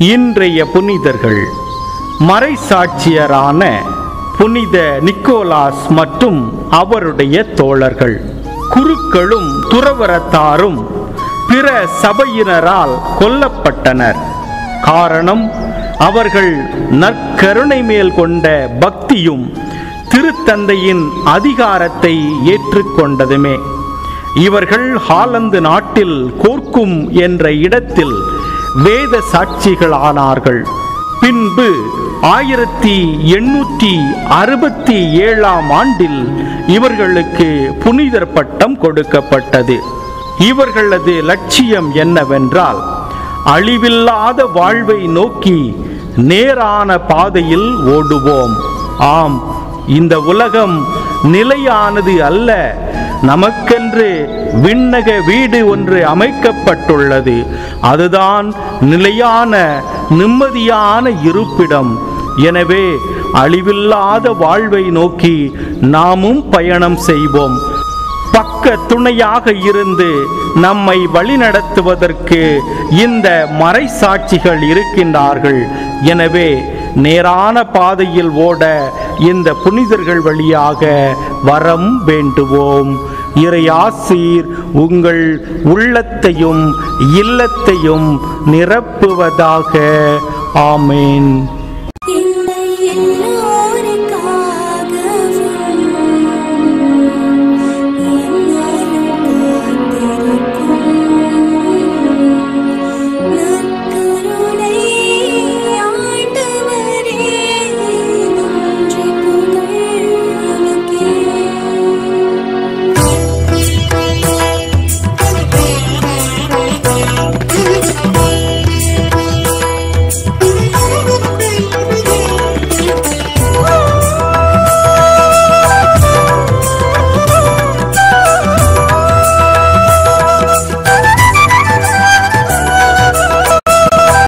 இன்றைய புனிதர்கள் மறைசாட்சியரான புனித நிக்கோலாஸ் மற்றும் அவருடைய தோழர்கள் குருக்களும் துறவரத்தாரும் பிற சபையினரால் கொல்லப்பட்டனர் காரணம் அவர்கள் நற்கருணை மேல் கொண்ட பக்தியும் திருத்தந்தையின் அதிகாரத்தை ஏற்றுக்கொண்டதுமே இவர்கள் ஹாலந்து நாட்டில் கோர்க்கும் என்ற இடத்தில் வேத சாட்சிகளானார்கள் பின்பு ஆயிரத்தி எண்ணூற்றி அறுபத்தி ஏழாம் ஆண்டில் இவர்களுக்கு புனிதர் பட்டம் கொடுக்கப்பட்டது இவர்களது லட்சியம் என்னவென்றால் அழிவில்லாத வாழ்வை நோக்கி நேரான பாதையில் ஓடுவோம் ஆம் இந்த உலகம் நிலையானது அல்ல நமக்கென்று விண்ணக வீடு ஒன்று அமைக்கப்பட்டுள்ளது அதுதான் நிலையான நிம்மதியான இருப்பிடம் எனவே அழிவில்லாத வாழ்வை நோக்கி நாமும் பயணம் செய்வோம் பக்க துணையாக இருந்து நம்மை வழிநடத்துவதற்கு இந்த மறைசாட்சிகள் இருக்கின்றார்கள் எனவே நேரான பாதையில் ஓட இந்த புனிதர்கள் வழியாக வரம் வேண்டுவோம் இறையாசீர் உங்கள் உள்ளத்தையும் இல்லத்தையும் நிரப்புவதாக ஆமேன்